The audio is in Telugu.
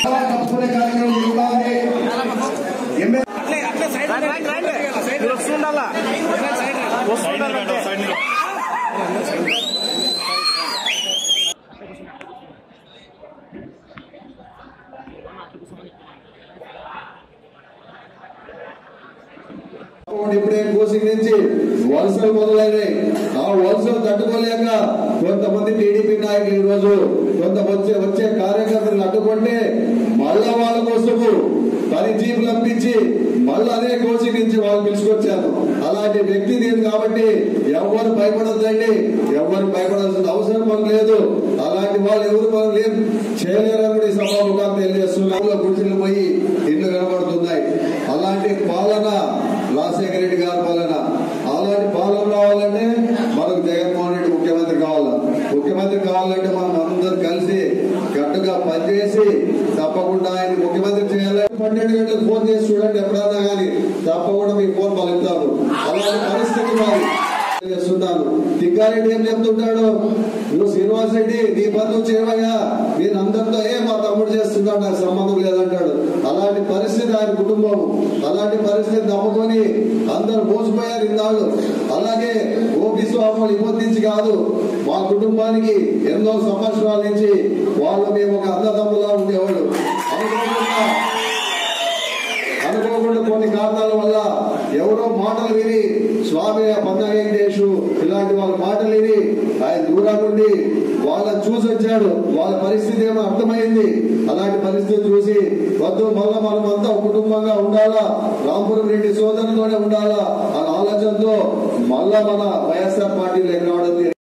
కప్పుకునే కార్యక్రమం జరుగుతా ఉంది ఎమ్మెల్యే వస్తుండాలా వస్తుండాలంటే ఇప్పుడే కోసింగ్ నుంచి వలసలు మొదలైనాయి ఆ వలసలు తట్టుకోలేక కొంతమంది టీడీపీ నాయకులు ఈ రోజు కొంత వచ్చే వచ్చే కార్యకర్తలు అడ్డుకుంటే మళ్ళా వాళ్ళ కోసము పని జీపులు పంపించి మళ్ళీ అదే కోచింగ్ నుంచి వాళ్ళు పిలుచుకొచ్చారు అలాంటి వ్యక్తి నేను కాబట్టి ఎవరు భయపడద్దండి ఎవరు భయపడాల్సిన అవసరం మనకు లేదు అలాంటి వాళ్ళు ఎవరు మనం లేదు చేయలేరని కూడా ఈ సభాముఖాన్ని తెలియజేస్తున్నాం గుడిసెలు పోయి ఇల్లు కనబడుతున్నాయి అలాంటి పాలన రాజశేఖర రెడ్డి గారి పాలన అలాంటి పాలన రావాలంటే మనకు జగన్మోహన్ రెడ్డి ముఖ్యమంత్రి కావాలా ముఖ్యమంత్రి కావాలంటే మనం అందరం కలిసి గట్టుగా పనిచేసి తప్పకుండా ఆయన ముఖ్యమంత్రి చేయాలి పన్నెండు గంటలకు ఫోన్ చేసి చూడండి ఎప్పుడన్నా కానీ తప్పకుండా మీ ఫోన్ పలుకుతారు అలాంటి పరిస్థితి మాది చేస్తున్నాను తిగ్గారెడ్డి ఏం చెప్తుంటాడు నువ్వు శ్రీనివాస్ రెడ్డి నీ పని నువ్వు చేయవయ్యా నేను అందరితో ఏ మా తమ్ముడు చేస్తున్నాడు నాకు సంబంధం లేదంటాడు అలాంటి పరిస్థితి ఆయన కుటుంబం అలాంటి పరిస్థితి నమ్ముకొని అందరు మోసపోయారు ఇన్నాళ్ళు అలాగే ఓపీ స్వాములు ఇప్పటి నుంచి కాదు మా కుటుంబానికి ఎన్నో సంవత్సరాల నుంచి వాళ్ళు మేము ఒక అన్నదమ్ములా ఉండేవాళ్ళు అనుకోకుండా అనుకోకుండా కొన్ని కారణాల వల్ల ఎవరో మాటలు విని స్వామి పన్నా వెంకటేష్ ఇలాంటి వాళ్ళ మాటలు విని ఆయన దూరం నుండి వాళ్ళని చూసి వచ్చాడు వాళ్ళ పరిస్థితి ఏమో అర్థమైంది అలాంటి పరిస్థితి చూసి వద్దు మళ్ళా మనం అంతా ఒక కుటుంబంగా ఉండాలా రాంపురం రెడ్డి సోదరులతోనే ఉండాలా అనే ఆలోచనతో మళ్ళా మన వైఎస్ఆర్ పార్టీలో రావడం జరిగింది.